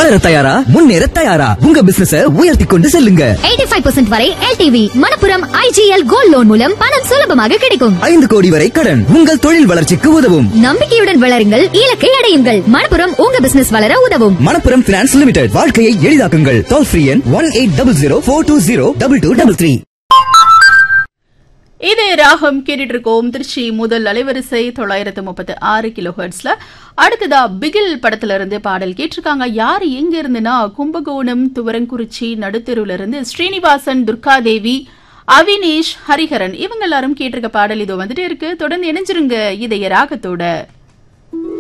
வளர தயாரா முன்னேற தயாரா உங்க பிசினஸ உயர்த்தி கொண்டு செல்லுங்க எயிட்டி ஃபைவ் பர்சன்ட் வரை LTV Manappuram IGL gold loan மூலம் பணம் சுலபமாக கிடைக்கும் ஐந்து கோடி வரை கடன் உங்கள் தொழில் வளர்ச்சிக்கு உதவும் நம்பிக்கையுடன் வளருங்கள் இலக்கை அடையுங்கள் மணப்புரம் உங்க பிசினஸ் வளர உதவும் மணப்புரம் பினான்ஸ் லிமிடெட் வாழ்க்கையை எளிதாக்குங்கள் டோல் ஃப்ரீ எண் one eight double zero four two zero double two double three இது ராகம் கேட்டுட்டு இருக்கோம் திருச்சி முதல் அலைவரிசை தொள்ளாயிரத்து முப்பத்து ஆறு கிலோ ஹெர்ட்ஸ்ல அடுத்ததா பிகில் படத்துல இருந்து பாடல் கேட்டிருக்காங்க யாரு எங்க இருந்துன்னா கும்பகோணம் துவரங்குறிச்சி நடுத்தெருவுல இருந்து ஸ்ரீனிவாசன் துர்காதேவி அவினேஷ் ஹரிஹரன் இவங்க எல்லாரும் கேட்டிருக்க பாடல் இதோ வந்துட்டே இருக்கு தொடர்ந்து இணைஞ்சிருங்க இதய ராகத்தோட